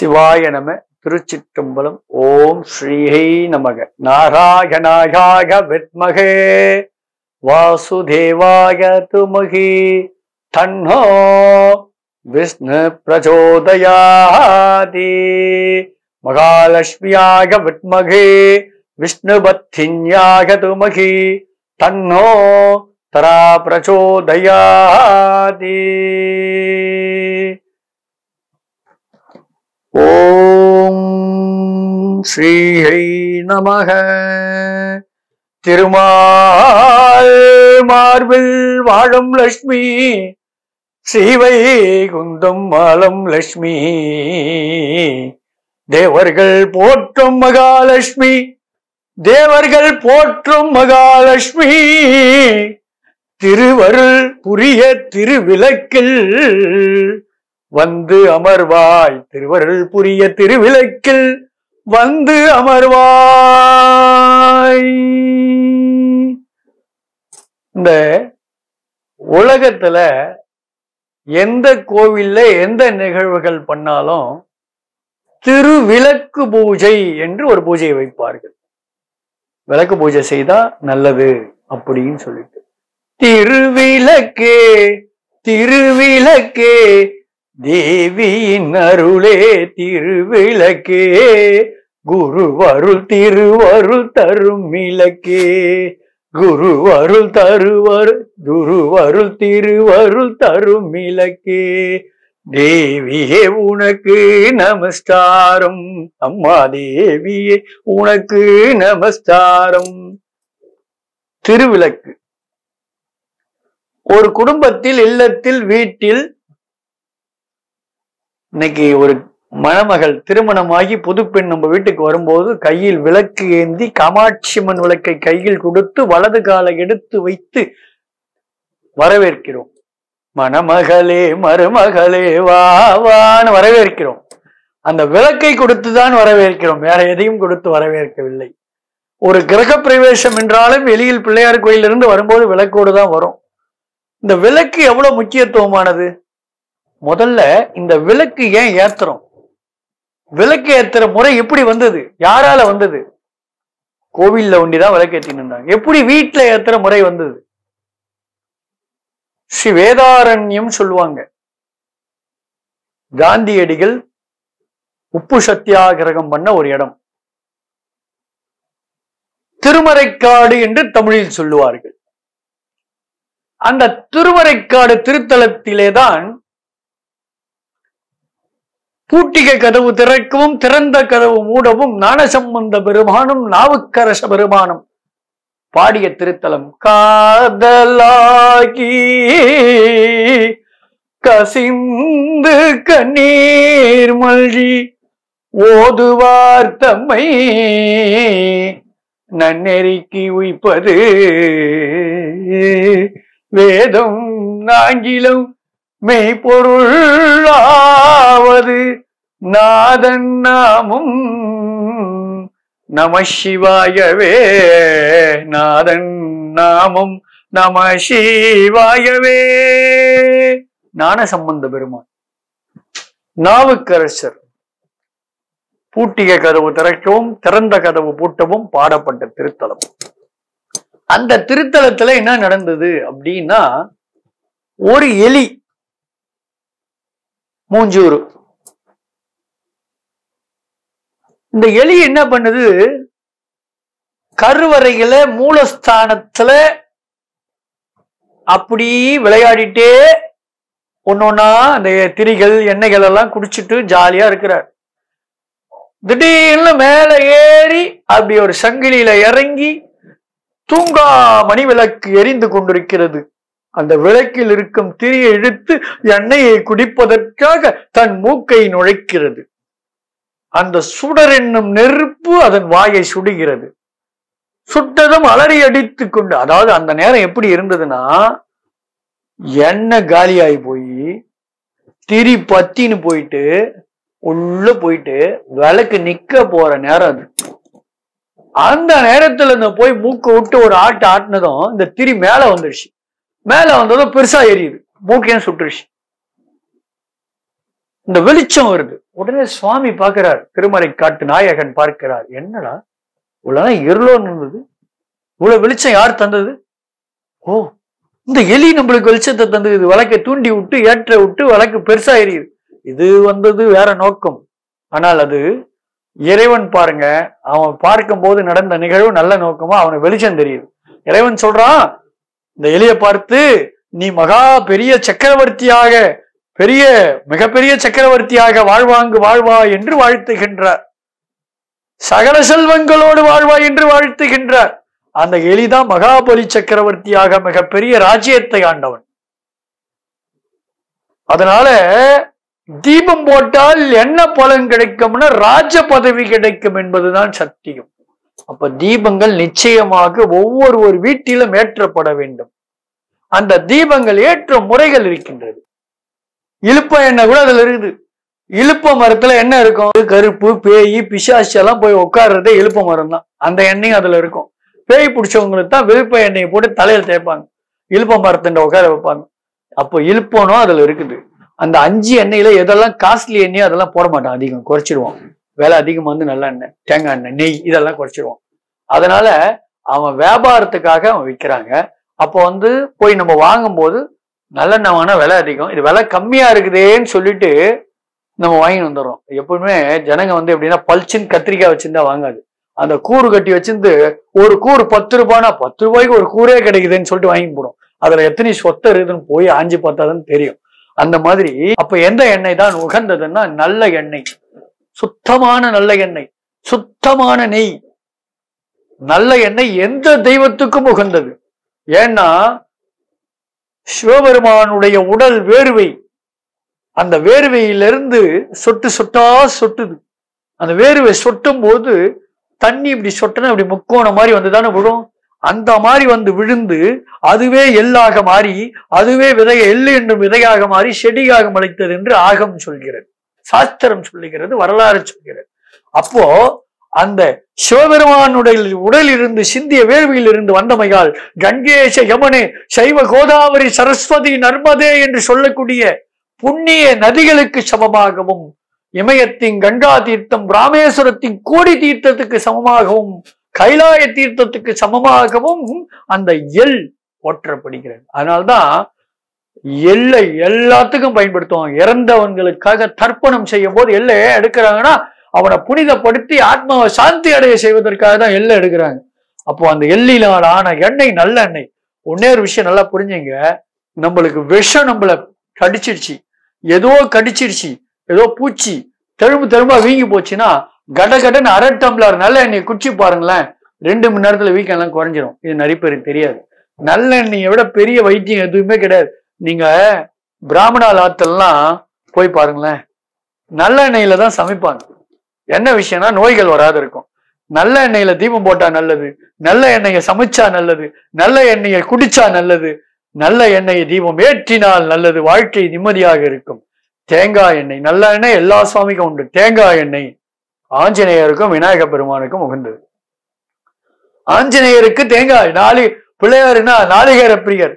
சிவாய நம திருச்சிற்றம்பலம் ஓம் ஸ்ரீஹை நமக நாராயணாயாக வித்மகே வாசுதேவாய துமகி தன்னோ விஷ்ணு பிரச்சோதயாதி மகாலட்சுமியாக வித்மகே விஷ்ணுபத்தின்யாக துமகி தன்னோ தரா பிரச்சோதயாதி ஓம் ஸ்ரீஹை நமக திருமால் மார்பில் வாழும் லட்சுமி ஸ்ரீவை குந்தம் மாலம் லட்சுமி தேவர்கள் போற்றும் மகாலட்சுமி தேவர்கள் போற்றும் மகாலட்சுமி திருவருள் புரிய திருவிளக்கில் வந்து அமர்வாய் திருவருள் புரிய திருவிளக்கில் வந்து அமர்வாய் இந்த உலகத்துல எந்த கோவில்ல எந்த நிகழ்வுகள் பண்ணாலும் திருவிளக்கு பூஜை என்று ஒரு பூஜையை வைப்பார்கள் விளக்கு பூஜை செய்தா நல்லது அப்படின்னு சொல்லிட்டு திருவிளக்கே திருவிளக்கே தேவியின் அருளே திருவிளக்கே குருவருள் திருவருள் தரும் விளக்கே குருவருள் தருவர் குருவருள் திருவருள் தரும் விளக்கே தேவியே உனக்கு நமஸ்காரம் அம்மா தேவியே உனக்கு நமஸ்காரம் திருவிளக்கு ஒரு குடும்பத்தில் இல்லத்தில் வீட்டில் இன்னைக்கு ஒரு மணமகள் திருமணமாகி புதுப்பெண் நம்ம வீட்டுக்கு வரும்போது கையில் விளக்கு ஏந்தி காமாட்சியம்மன் விளக்கை கையில் கொடுத்து வலது காலை எடுத்து வைத்து வரவேற்கிறோம் மணமகளே மருமகளே வா வான்னு வரவேற்கிறோம் அந்த விளக்கை கொடுத்துதான் வரவேற்கிறோம் வேற எதையும் கொடுத்து வரவேற்கவில்லை ஒரு கிரக பிரவேசம் என்றாலும் வெளியில் பிள்ளையார் கோயிலிருந்து வரும்போது விளக்கோடு தான் வரும் இந்த விளக்கு எவ்வளவு முக்கியத்துவமானது முதல்ல இந்த விளக்கு ஏன் ஏத்துறோம் விளக்கு ஏத்துற முறை எப்படி வந்தது யாரால வந்தது கோவில்ல ஒண்டிதான் விளக்கு ஏத்தின்னு இருந்தாங்க எப்படி வீட்டுல ஏத்துற முறை வந்தது ஸ்ரீ வேதாரண்யம் சொல்லுவாங்க காந்தியடிகள் உப்பு சத்தியாகிரகம் பண்ண ஒரு இடம் திருமறைக்காடு என்று தமிழில் சொல்லுவார்கள் அந்த திருமறைக்காடு திருத்தலத்திலேதான் பூட்டிக கதவு திறக்கவும் திறந்த கதவு மூடவும் ஞானசம்பந்த பெருமானும் நாவுக்கரச பெருமானும் பாடிய திருத்தலம் காதலாகி கசிந்து கண்ணீர் மல்கி ஓதுவார் தம்மை நன்னெறிக்கு உய்ப்பது வேதம் ஆங்கிலம் மெய்ப்பொருளாவது நாதன் நாமும் நம சிவாயவே நாதன் நாமும் நம சிவாயவே ஞான சம்பந்த பெருமான் நாவுக்கரசர் பூட்டிய கதவு திறக்கவும் திறந்த கதவு பூட்டவும் பாடப்பட்ட திருத்தலம் அந்த திருத்தலத்துல என்ன நடந்தது அப்படின்னா ஒரு எலி மூஞ்சூறு இந்த எலி என்ன பண்ணுது கருவறையில மூலஸ்தானத்துல அப்படி விளையாடிட்டே ஒன்னொன்னா அந்த திரிகள் எண்ணெய்கள் எல்லாம் குடிச்சிட்டு ஜாலியா இருக்கிறார் திடீர்னு மேல ஏறி அப்படி ஒரு சங்கிலியில இறங்கி தூங்கா மணி விளக்கு எரிந்து கொண்டிருக்கிறது அந்த விளக்கில் இருக்கும் திரியை இழுத்து எண்ணெயை குடிப்பதற்காக தன் மூக்கை நுழைக்கிறது அந்த சுடர் என்னும் நெருப்பு அதன் வாயை சுடுகிறது சுட்டதும் அலறி அடித்துக் கொண்டு அதாவது அந்த நேரம் எப்படி இருந்ததுன்னா எண்ணெய் காலியாகி போய் திரி பத்தின்னு போயிட்டு உள்ள போயிட்டு விளக்கு நிக்க போற நேரம் அது அந்த நேரத்துல இந்த போய் மூக்க விட்டு ஒரு ஆட்டு ஆட்டினதும் இந்த திரி மேல வந்துருச்சு மேல வந்ததும் பெருசா எரியுது மூக்கையும் சுட்டுருச்சு இந்த வெளிச்சம் வருது உடனே சுவாமி பார்க்கிறார் திருமலை காட்டு நாயகன் பார்க்கிறார் என்னடா இவ்வளவு இருளோ இருந்தது இவ்வளவு வெளிச்சம் யார் தந்தது ஓ இந்த எலி நம்மளுக்கு வெளிச்சத்தை தந்தது இது விளக்கை தூண்டி விட்டு ஏற்ற விட்டு விளக்கு பெருசா எரியுது இது வந்தது வேற நோக்கம் ஆனால் அது இறைவன் பாருங்க அவன் பார்க்கும்போது நடந்த நிகழ்வு நல்ல நோக்கமா அவனுக்கு வெளிச்சம் தெரியுது இறைவன் சொல்றான் இந்த எலியை பார்த்து நீ மகா பெரிய சக்கரவர்த்தியாக பெரிய மிகப்பெரிய சக்கரவர்த்தியாக வாழ்வாங்கு வாழ்வா என்று வாழ்த்துகின்றார் சகல செல்வங்களோடு வாழ்வாய் என்று வாழ்த்துகின்றார் அந்த எலிதான் மகாபலி சக்கரவர்த்தியாக மிகப்பெரிய ராஜ்யத்தை ஆண்டவன் அதனால தீபம் போட்டால் என்ன பலன் கிடைக்கும்னா ராஜ பதவி கிடைக்கும் என்பதுதான் சத்தியம் அப்ப தீபங்கள் நிச்சயமாக ஒவ்வொரு ஒரு வீட்டிலும் ஏற்றப்பட வேண்டும் அந்த தீபங்கள் ஏற்ற முறைகள் இருக்கின்றது இழுப்ப எண்ணெய் கூட அதுல இருக்குது இழுப்ப மரத்துல என்ன இருக்கும் கருப்பு பேய் பிசாசு எல்லாம் போய் உட்கார்றதே இழுப்ப மரம் தான் அந்த எண்ணெயும் அதுல இருக்கும் பேய் பிடிச்சவங்களுக்கு தான் விழுப்ப எண்ணெயை போட்டு தலையில தேய்ப்பாங்க இழுப்ப மரத்துண்ட உட்கார வைப்பாங்க அப்போ இழுப்பனும் அதுல இருக்குது அந்த அஞ்சு எண்ணெயில எதெல்லாம் காஸ்ட்லி எண்ணெயோ அதெல்லாம் போட மாட்டான் அதிகம் குறைச்சிடுவான் விலை அதிகமா வந்து நல்ல எண்ணெய் தேங்காய் எண்ணெய் நெய் இதெல்லாம் குறைச்சிடுவான் அதனால அவன் வியாபாரத்துக்காக அவன் விற்கிறாங்க அப்போ வந்து போய் நம்ம வாங்கும்போது நல்லெண்ணெய் வாங்கினா விலை அதிகம் இது விலை கம்மியா இருக்குதேன்னு சொல்லிட்டு நம்ம வாங்கி வந்துடுறோம் எப்பவுமே ஜனங்க வந்து எப்படின்னா பல்ச்சின்னு கத்திரிக்காய் வச்சிருந்தா வாங்காது அந்த கூறு கட்டி வச்சிருந்து ஒரு கூறு பத்து ரூபாய்னா பத்து ரூபாய்க்கு ஒரு கூரே கிடைக்குதுன்னு சொல்லிட்டு வாங்கி போடும் அதுல எத்தனை சொத்தை இருக்குதுன்னு போய் ஆஞ்சி பார்த்தாதான் தெரியும் அந்த மாதிரி அப்ப எந்த எண்ணெய் தான் உகந்ததுன்னா நல்ல எண்ணெய் சுத்தமான நல்ல எண்ணெய் சுத்தமான நெய் நல்ல எண்ணெய் எந்த தெய்வத்துக்கும் உகந்தது ஏன்னா சிவபெருமானுடைய உடல் வேர்வை அந்த வேர்வையிலிருந்து சொட்டு சொட்டா சொட்டுது அந்த வேர்வை சொட்டும் போது தண்ணி இப்படி சொட்டுனா இப்படி முக்கோணம் மாதிரி வந்து தானே விடும் அந்த மாதிரி வந்து விழுந்து அதுவே எள்ளாக மாறி அதுவே விதைய எள்ளு என்னும் விதையாக மாறி செடியாக முளைத்தது என்று ஆகம் சொல்கிறது சாஸ்திரம் சொல்லுகிறது வரலாறு சொல்கிறது அப்போ அந்த சிவபெருமானுடைய உடலில் இருந்து சிந்திய வேள்வியில் இருந்து வந்தமையால் கங்கேச யமுனே சைவ கோதாவரி சரஸ்வதி நர்மதே என்று சொல்லக்கூடிய புண்ணிய நதிகளுக்கு சமமாகவும் இமயத்தின் கங்கா தீர்த்தம் ராமேஸ்வரத்தின் கோடி தீர்த்தத்துக்கு சமமாகவும் கைலாய தீர்த்தத்துக்கு சமமாகவும் அந்த எள் போற்றப்படுகிறது அதனால்தான் எள்ளை எல்லாத்துக்கும் பயன்படுத்துவாங்க இறந்தவங்களுக்காக தர்ப்பணம் செய்யும் போது எள்ளை எடுக்கிறாங்கன்னா அவனை புனிதப்படுத்தி ஆத்மாவை சாந்தி அடைய செய்வதற்காக தான் எள்ளை எடுக்கிறாங்க அப்போ அந்த எள்ளினால் ஆன எண்ணெய் நல்ல எண்ணெய் ஒன்னே ஒரு விஷயம் நல்லா புரிஞ்சுங்க நம்மளுக்கு விஷம் நம்மள கடிச்சிருச்சு ஏதோ கடிச்சிருச்சு ஏதோ பூச்சி தெரும்பு தெரும்பா வீங்கி போச்சுன்னா கட கடன்னு அரை டம்ளர் நல்ல எண்ணெய் குடிச்சு பாருங்களேன் ரெண்டு மணி நேரத்துல வீக்கம் எல்லாம் குறைஞ்சிரும் இது நிறைய பேருக்கு தெரியாது நல்ல எண்ணெயை விட பெரிய வைத்தியம் எதுவுமே கிடையாது நீங்க பிராமணால் ஆத்தெல்லாம் போய் பாருங்களேன் நல்ல எண்ணெயில தான் சமைப்பாங்க என்ன விஷயம்னா நோய்கள் வராது இருக்கும் நல்ல எண்ணெயில தீபம் போட்டா நல்லது நல்ல எண்ணெயை சமைச்சா நல்லது நல்ல எண்ணெயை குடிச்சா நல்லது நல்ல எண்ணெயை தீபம் ஏற்றினால் நல்லது வாழ்க்கை நிம்மதியாக இருக்கும் தேங்காய் எண்ணெய் நல்ல எண்ணெய் எல்லா சுவாமிக்கும் உண்டு தேங்காய் எண்ணெய் ஆஞ்சநேயருக்கும் விநாயக பெருமானுக்கும் உகந்தது ஆஞ்சநேயருக்கு தேங்காய் நாளி பிள்ளையாருன்னா நாளிகேர பிரியர்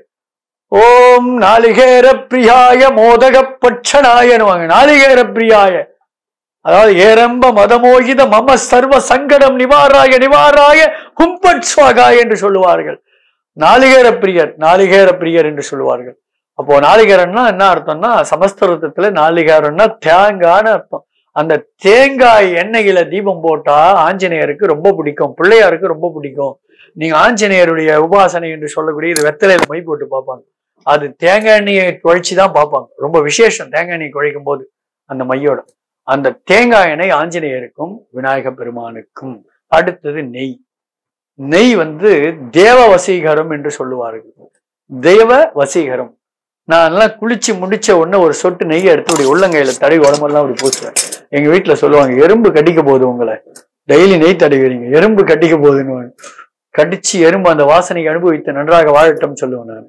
ஓம் நாளிகேர பிரியாய மோதக பட்சணாயனுவாங்க நாளிகேர பிரியாய அதாவது ஏரம்ப மதமோகித மம சர்வ சங்கடம் நிவாராய நிவாராய கும்பட் சுவாகாய் என்று சொல்லுவார்கள் நாளிகேர பிரியர் நாளிகேர பிரியர் என்று சொல்லுவார்கள் அப்போ நாளிகேரன்னா என்ன அர்த்தம்னா சமஸ்கிருதத்துல நாளிகேரம்னா தேங்காய்னு அர்த்தம் அந்த தேங்காய் எண்ணெயில தீபம் போட்டா ஆஞ்சநேயருக்கு ரொம்ப பிடிக்கும் பிள்ளையாருக்கு ரொம்ப பிடிக்கும் நீங்க ஆஞ்சநேயருடைய உபாசனை என்று சொல்லக்கூடிய இது வெத்தலையில மை போட்டு பார்ப்பாங்க அது தேங்காய் எண்ணெயை குழைச்சி தான் பார்ப்பாங்க ரொம்ப விசேஷம் தேங்காய் எண்ணெய் குழைக்கும் போது அந்த மையோட அந்த தேங்காய் எண்ணெய் ஆஞ்சநேயருக்கும் விநாயக பெருமானுக்கும் அடுத்தது நெய் நெய் வந்து தேவ வசீகரம் என்று சொல்லுவார்கள் தேவ வசீகரம் நான் எல்லாம் குளிச்சு முடிச்ச உடனே ஒரு சொட்டு நெய்யை எடுத்து இப்படி உள்ளங்கையில தடவி உடம்பெல்லாம் அப்படி பூசுவேன் எங்க வீட்டுல சொல்லுவாங்க எறும்பு கடிக்க போகுது உங்களை டெய்லி நெய் தடவிறீங்க எறும்பு கடிக்க போகுதுன்னு கடிச்சு எறும்பு அந்த வாசனைக்கு அனுபவித்து நன்றாக வாழட்டும் சொல்லுவேன் நான்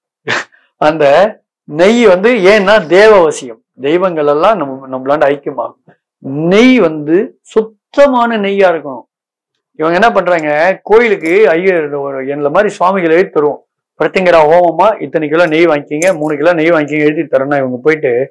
அந்த நெய் வந்து ஏன்னா தேவவசியம் தெய்வங்கள் எல்லாம் நம்ம நம்மளாண்ட ஐக்கியமாகும் நெய் வந்து சுத்தமான நெய்யா இருக்கணும் இவங்க என்ன பண்றாங்க கோயிலுக்கு ஐயர் ஒரு என்ன மாதிரி சுவாமிகள் எழுதி தருவோம் பிரத்திங்கரா ஹோமமா இத்தனை கிலோ நெய் வாங்கிக்கிங்க மூணு கிலோ நெய் வாங்கிக்கிங்க எழுதி தரணும் இவங்க போயிட்டு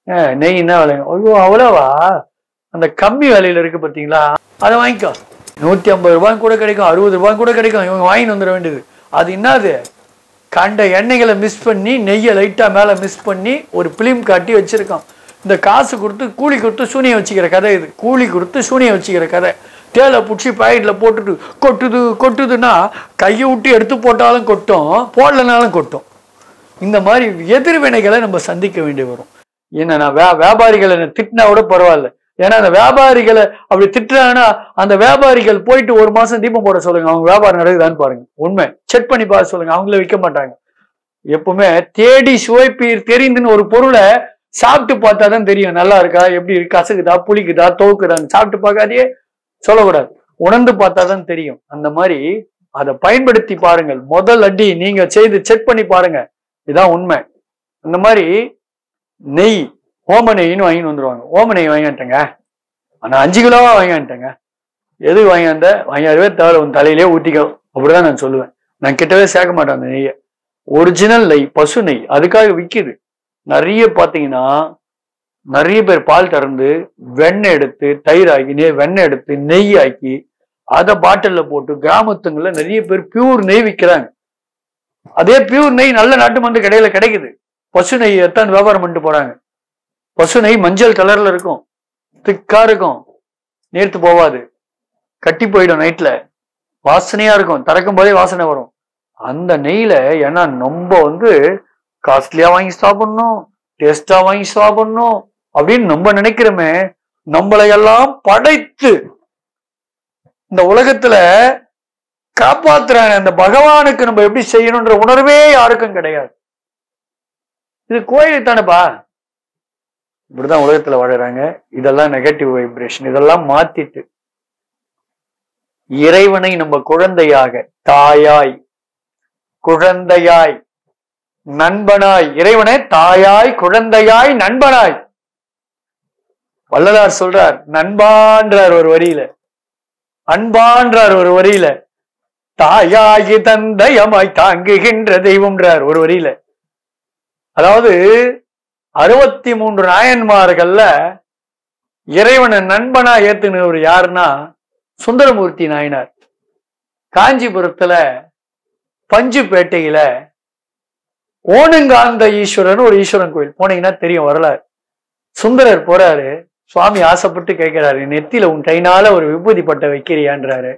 அஹ், நெய் என்ன விலை ஐயோ அவ்வளவா அந்த கம்மி விலையில இருக்கு பாத்தீங்களா அதை வாங்கிக்கோ நூத்தி ஐம்பது ரூபாய் கூட கிடைக்கும் அறுபது ரூபாய் கூட கிடைக்கும் இவங்க வாங்கிட்டு வந்துட வேண்டியது அது என்னது கண்ட எண்ணெய்களை மிஸ் பண்ணி நெய்யை லைட்டா மேல மிஸ் பண்ணி ஒரு பிலிம் காட்டி வச்சிருக்கான் இந்த காசு கொடுத்து கூலி கொடுத்து சூனியம் வச்சுக்கிற கதை இது கூலி கொடுத்து சூனியம் வச்சுக்கிற கதை தேலை பிடிச்சி பாக்கெட்ல போட்டுட்டு கொட்டுது கொட்டுதுன்னா கையை விட்டு எடுத்து போட்டாலும் கொட்டும் போடலனாலும் கொட்டும் இந்த மாதிரி எதிர்வினைகளை நம்ம சந்திக்க வேண்டி வரும் என்ன நான் வே வியாபாரிகளை என்ன திட்டினா கூட பரவாயில்ல ஏன்னா அந்த வியாபாரிகளை அப்படி திட்டுறாங்கன்னா அந்த வியாபாரிகள் போயிட்டு ஒரு மாசம் தீபம் போட சொல்லுங்க அவங்க வியாபாரம் நடக்குதான்னு பாருங்க உண்மை செக் பண்ணி பார்க்க சொல்லுங்க அவங்களே விற்க மாட்டாங்க எப்பவுமே தேடி சுவைப்பீர் தெரிந்துன்னு ஒரு பொருளை சாப்பிட்டு பார்த்தா தான் தெரியும் நல்லா இருக்கா எப்படி இருக்கு கசக்குதா புளிக்குதா துவக்குதான்னு சாப்பிட்டு பார்க்காதே சொல்லக்கூடாது உணர்ந்து பார்த்தா தான் தெரியும் அந்த மாதிரி அதை பயன்படுத்தி பாருங்கள் முதல் அடி நீங்க செய்து செக் பண்ணி பாருங்க இதான் உண்மை அந்த மாதிரி நெய் ஓம நெய்ன்னு வாங்கிட்டு வந்துருவாங்க ஓம நெய் வாங்கிட்டேங்க ஆனா அஞ்சு கிலோவா வாங்கிட்டேங்க எது வாங்கியாந்த வாங்கியாருவே தேவை உன் தலையிலே ஊத்திக்கோ அப்படிதான் நான் சொல்லுவேன் நான் கிட்டவே சேர்க்க மாட்டேன் அந்த நெய்யை ஒரிஜினல் நெய் பசு நெய் அதுக்காக விக்குது நிறைய பாத்தீங்கன்னா நிறைய பேர் பால் திறந்து வெண்ணெய் எடுத்து தயிர் ஆக்கி நெய் வெண்ணெய் எடுத்து நெய் ஆக்கி அதை பாட்டில்ல போட்டு கிராமத்துங்கள்ல நிறைய பேர் பியூர் நெய் விற்கிறாங்க அதே பியூர் நெய் நல்ல நாட்டு மருந்து கடையில கிடைக்குது பசு நெய் எத்தான் வியாபாரம் பண்ணிட்டு போறாங்க பசு நெய் மஞ்சள் கலர்ல இருக்கும் திக்கா இருக்கும் நேர்த்து போவாது கட்டி போயிடும் நைட்ல வாசனையா இருக்கும் திறக்கும் போதே வாசனை வரும் அந்த நெய்ல ஏன்னா நம்ம வந்து காஸ்ட்லியா வாங்கி சாப்பிடணும் டேஸ்டா வாங்கி சாப்பிடணும் அப்படின்னு நம்ம நினைக்கிறோமே நம்மளை எல்லாம் படைத்து இந்த உலகத்துல காப்பாத்துறாங்க அந்த பகவானுக்கு நம்ம எப்படி செய்யணும்ன்ற உணர்வே யாருக்கும் கிடையாது இது கோயில் தானேப்பா இப்படிதான் உலகத்துல வாழுறாங்க இதெல்லாம் நெகட்டிவ் வைப்ரேஷன் இதெல்லாம் மாத்திட்டு இறைவனை நம்ம குழந்தையாக தாயாய் குழந்தையாய் நண்பனாய் இறைவனை தாயாய் குழந்தையாய் நண்பனாய் வள்ளலார் சொல்றார் நண்பான்றார் ஒரு வரியில அன்பான்றார் ஒரு வரியில தாயாகி தந்தையமாய் தாங்குகின்ற தெய்வம்ன்றார் ஒரு வரியில அதாவது அறுபத்தி மூன்று நாயன்மார்கள்ல இறைவனை நண்பனா ஏத்துனவர் யாருன்னா சுந்தரமூர்த்தி நாயனார் காஞ்சிபுரத்துல பஞ்சுப்பேட்டையில ஓணுங்காந்த ஈஸ்வரன் ஒரு ஈஸ்வரன் கோயில் போனீங்கன்னா தெரியும் வரலாறு சுந்தரர் போறாரு சுவாமி ஆசைப்பட்டு கேட்கிறாரு நெத்தியில உன் கைனால ஒரு விபூதி பட்டை வைக்கிறியான்றாரு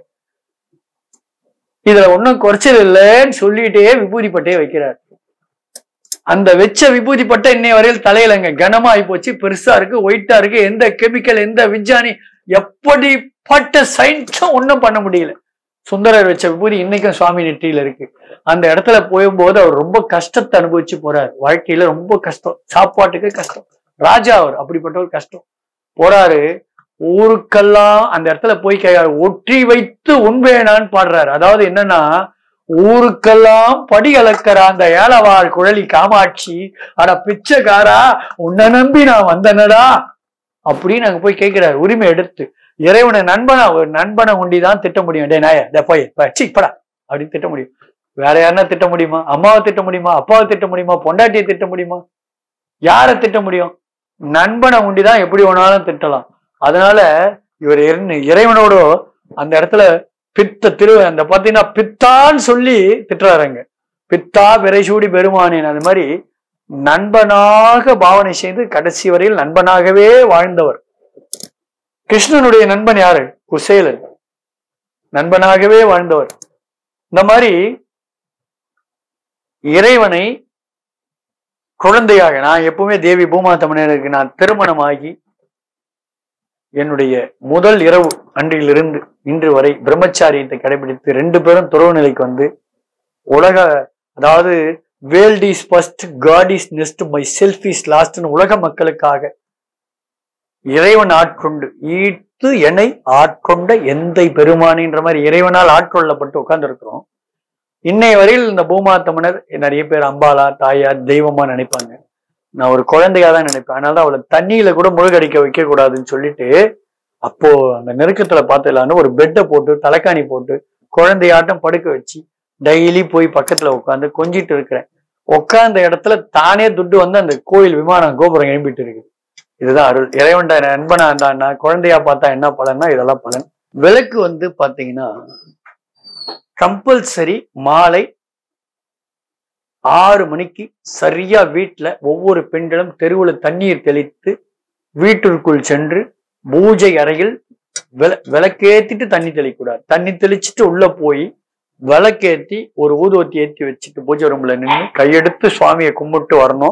இதுல ஒன்னும் குறைச்சல் இல்லைன்னு சொல்லிட்டே விபூதி பட்டையை வைக்கிறார் அந்த வெச்ச விபூதி பட்டை இன்னை வரையில் தலையிலங்க கனமா ஆகி போச்சு பெருசா இருக்கு ஒயிட்டா இருக்கு எந்த கெமிக்கல் எந்த விஞ்ஞானி எப்படிப்பட்ட சயின்ஸும் ஒன்றும் பண்ண முடியல சுந்தரர் வச்ச விபூதி இன்னைக்கும் சுவாமி நெற்றியில இருக்கு அந்த இடத்துல போகும்போது அவர் ரொம்ப கஷ்டத்தை அனுபவிச்சு போறாரு வாழ்க்கையில ரொம்ப கஷ்டம் சாப்பாட்டுக்கு கஷ்டம் ராஜா அவர் அப்படிப்பட்ட ஒரு கஷ்டம் போறாரு ஊருக்கெல்லாம் அந்த இடத்துல போய் கேட்காரு ஒற்றி வைத்து உண்வேனான்னு பாடுறாரு அதாவது என்னன்னா ஊருக்கெல்லாம் படி அளக்கிற அந்த ஏலவாள் குழலி காமாட்சி அட பிச்சைக்காரா உன்னை நம்பி நான் வந்தனடா அப்படின்னு அங்க போய் கேட்கிறாரு உரிமை எடுத்து இறைவனை நண்பனா ஒரு நண்பனை உண்டிதான் திட்ட முடியும் டே நாய டே போய் சி படா அப்படின்னு திட்ட முடியும் வேற யாருன்னா திட்ட முடியுமா அம்மாவை திட்ட முடியுமா அப்பாவை திட்ட முடியுமா பொண்டாட்டியை திட்ட முடியுமா யாரை திட்ட முடியும் நண்பனை உண்டிதான் எப்படி வேணாலும் திட்டலாம் அதனால இவர் இறை- இறைவனோட அந்த இடத்துல பித்த திரு அந்த பாத்தீங்கன்னா பித்தான்னு சொல்லி திட்டுறாருங்க பித்தா பிறைசூடி பெருமானேன் அது மாதிரி நண்பனாக பாவனை செய்து கடைசி வரையில் நண்பனாகவே வாழ்ந்தவர் கிருஷ்ணனுடைய நண்பன் யாரு குசேலன் நண்பனாகவே வாழ்ந்தவர் இந்த மாதிரி இறைவனை குழந்தையாக நான் எப்பவுமே தேவி பூமா தமிழருக்கு நான் திருமணமாகி என்னுடைய முதல் இரவு அன்றிலிருந்து இன்று வரை பிரம்மச்சாரியத்தை கடைபிடித்து ரெண்டு பேரும் துறவு நிலைக்கு வந்து உலக அதாவது world is first God is next myself is லாஸ்ட்னு உலக மக்களுக்காக இறைவன் ஆட்கொண்டு ஈட்டு என்னை ஆட்கொண்ட எந்தை பெருமானின்ற மாதிரி இறைவனால் ஆட்கொள்ளப்பட்டு உட்கார்ந்துருக்கிறோம் இன்னை வரையில் இந்த பூமா தமிழர் நிறைய பேர் அம்பாலா தாயார் தெய்வமா நினைப்பாங்க நான் ஒரு குழந்தையா தான் நினைப்பேன் அதனால தான் அவளை தண்ணியில கூட முழுகடிக்க வைக்க கூடாதுன்னு சொல்லிட்டு அப்போ அந்த நெருக்கத்துல பார்த்துலான்னு ஒரு பெட்டை போட்டு தலைக்காணி போட்டு குழந்தையாட்டம் படுக்க வச்சு டெய்லி போய் பக்கத்துல உட்காந்து கொஞ்சிட்டு இருக்கிறேன் உட்கார்ந்த இடத்துல தானே துட்டு வந்து அந்த கோயில் விமானம் கோபுரம் எழும்பிட்டு இருக்குது இதுதான் அருள் இறைவன்ட நண்பனா இருந்தான்னா குழந்தையா பார்த்தா என்ன பலன்னா இதெல்லாம் பலன் விளக்கு வந்து பாத்தீங்கன்னா கம்பல்சரி மாலை ஆறு மணிக்கு சரியா வீட்டுல ஒவ்வொரு பெண்களும் தெருவுல தண்ணீர் தெளித்து வீட்டிற்குள் சென்று பூஜை அறையில் விள விளக்கேத்திட்டு தண்ணி தெளிக்கூடாது தண்ணி தெளிச்சுட்டு உள்ள போய் விளக்கேத்தி ஒரு ஊதுவத்தி ஏத்தி வச்சுட்டு பூஜை ரூம்ல நின்று கையெடுத்து சுவாமியை கும்பிட்டு வரணும்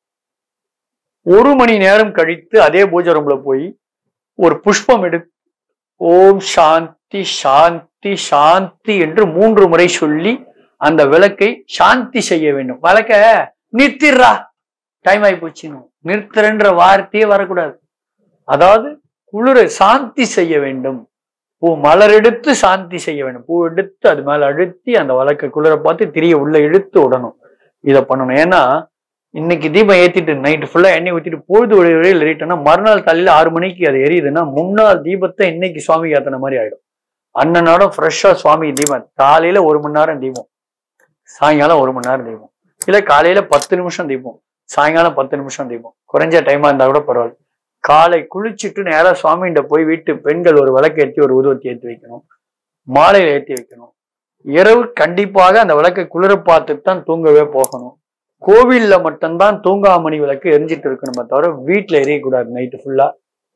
ஒரு மணி நேரம் கழித்து அதே பூஜை ரூம்ல போய் ஒரு புஷ்பம் எடுத்து ஓம் சாந்தி சாந்தி சாந்தி என்று மூன்று முறை சொல்லி அந்த விளக்கை சாந்தி செய்ய வேண்டும் விளக்க நிறுத்திடுறா டைம் ஆகி போச்சுன்னு நிறுத்துறன்ற வார்த்தையே வரக்கூடாது அதாவது குளிர சாந்தி செய்ய வேண்டும் பூ மலர் எடுத்து சாந்தி செய்ய வேண்டும் பூ எடுத்து அது மேல அழுத்தி அந்த விளக்க குளிர பார்த்து திரிய உள்ள இழுத்து விடணும் இதை பண்ணணும் ஏன்னா இன்னைக்கு தீபம் ஏத்திட்டு நைட்டு ஃபுல்லா எண்ணெய் ஊத்திட்டு பொழுது வழியில் எறிட்டோம்னா மறுநாள் காலையில ஆறு மணிக்கு அது எரியுதுன்னா முன்னாள் தீபத்தை இன்னைக்கு சுவாமி ஏத்தன மாதிரி ஆயிடும் அண்ணனோட ஃப்ரெஷ்ஷா சுவாமி தீபம் காலையில ஒரு மணி நேரம் தீபம் சாயங்காலம் ஒரு மணி நேரம் தீபம் இல்ல காலையில பத்து நிமிஷம் தீபம் சாயங்காலம் பத்து நிமிஷம் தீபம் குறைஞ்ச டைமா இருந்தா கூட பரவாயில்ல காலை குளிச்சுட்டு நேரா சுவாமிகிட்ட போய் வீட்டு பெண்கள் ஒரு விளக்கு ஏற்றி ஒரு உருவத்தை ஏற்றி வைக்கணும் மாலையில ஏற்றி வைக்கணும் இரவு கண்டிப்பாக அந்த விளக்கை குளிர பார்த்துட்டு தான் தூங்கவே போகணும் கோவில்ல மட்டும்தான் தூங்காமணி விளக்கு எரிஞ்சிட்டு இருக்கணுமே தவிர வீட்டுல எரியக்கூடாது நைட்டு ஃபுல்லா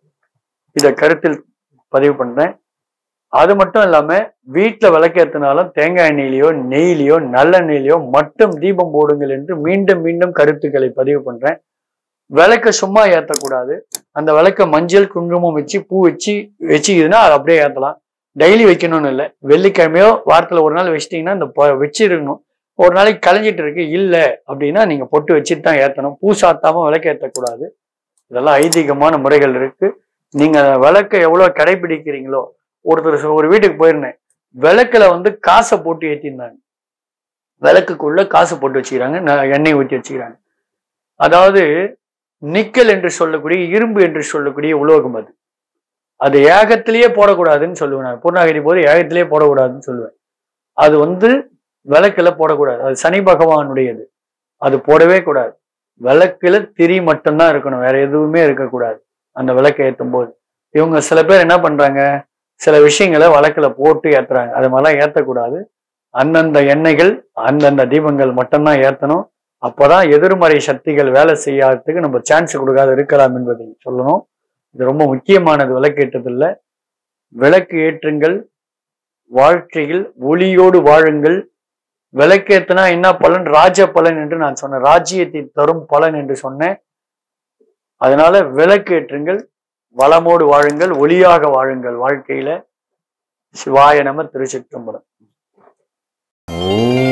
இத கருத்தில் பதிவு பண்றேன் அது மட்டும் இல்லாம வீட்டுல விளக்கேற்றினாலும் தேங்காய் எண்ணெயிலையோ நெய்லியோ நல்லெண்ணெயிலையோ மட்டும் தீபம் போடுங்கள் என்று மீண்டும் மீண்டும் கருத்துக்களை பதிவு பண்றேன் விளக்க சும்மா ஏத்தக்கூடாது அந்த விளக்க மஞ்சள் குங்குமம் வச்சு பூ வச்சு வச்சுக்குதுன்னா அதை அப்படியே ஏத்தலாம் டெய்லி வைக்கணும்னு இல்லை வெள்ளிக்கிழமையோ வாரத்துல ஒரு நாள் வச்சிட்டீங்கன்னா இந்த பொ- வச்சிருக்கணும் ஒரு நாளைக்கு கலைஞ்சிட்டு இருக்கு இல்ல அப்படின்னா நீங்க பொட்டு வச்சுட்டு தான் ஏத்தணும் பூ சாத்தாம விளக்கு ஏத்தக்கூடாது இதெல்லாம் ஐதீகமான முறைகள் இருக்கு நீங்க விளக்க எவ்வளவு கடைபிடிக்கிறீங்களோ ஒருத்தர் சொ- ஒரு வீட்டுக்கு போயிருந்தேன் விளக்குல வந்து காசை போட்டு ஏத்திருந்தாங்க விளக்குக்குள்ள காசு போட்டு வச்சுக்கிறாங்க ந- எண்ணெய் ஊற்றி வச்சுக்கிறாங்க அதாவது நிக்கல் என்று சொல்லக்கூடிய இரும்பு என்று சொல்லக்கூடிய உலோகம் அது அது ஏகத்திலேயே போடக்கூடாதுன்னு சொல்லுவேன் நான் பூர்ணாகிரி போது ஏகத்திலேயே போடக்கூடாதுன்னு சொல்லுவேன் அது வந்து விளக்குல போடக்கூடாது அது சனி பகவானுடையது அது போடவே கூடாது விளக்குல திரி மட்டும்தான் இருக்கணும் வேற எதுவுமே இருக்கக்கூடாது அந்த விளக்கை ஏத்தும் போது இவங்க சில பேர் என்ன பண்றாங்க சில விஷயங்களை விளக்குல போட்டு ஏத்துறாங்க அது மாதிரிலாம் ஏத்தக்கூடாது அந்தந்த எண்ணெய்கள் அந்தந்த தீபங்கள் மட்டும்தான் ஏத்தணும் அப்பதான் எதிர்மறை சக்திகள் வேலை செய்யாததுக்கு நம்ம சான்ஸ் கொடுக்காது இருக்கலாம் என்பதை சொல்லணும் இது ரொம்ப முக்கியமானது விளக்கேற்றதில்ல விளக்கு ஏற்றுங்கள் வாழ்க்கையில் ஒளியோடு வாழுங்கள் விளக்கேத்தினா என்ன பலன் ராஜ பலன் என்று நான் சொன்னேன் ராஜ்யத்தை தரும் பலன் என்று சொன்னேன் அதனால விளக்கேற்றுங்கள் வளமோடு வாழுங்கள் ஒளியாக வாழுங்கள் வாழ்க்கையில சிவாய நம திருச்சிற்றம்பலம் ஓம்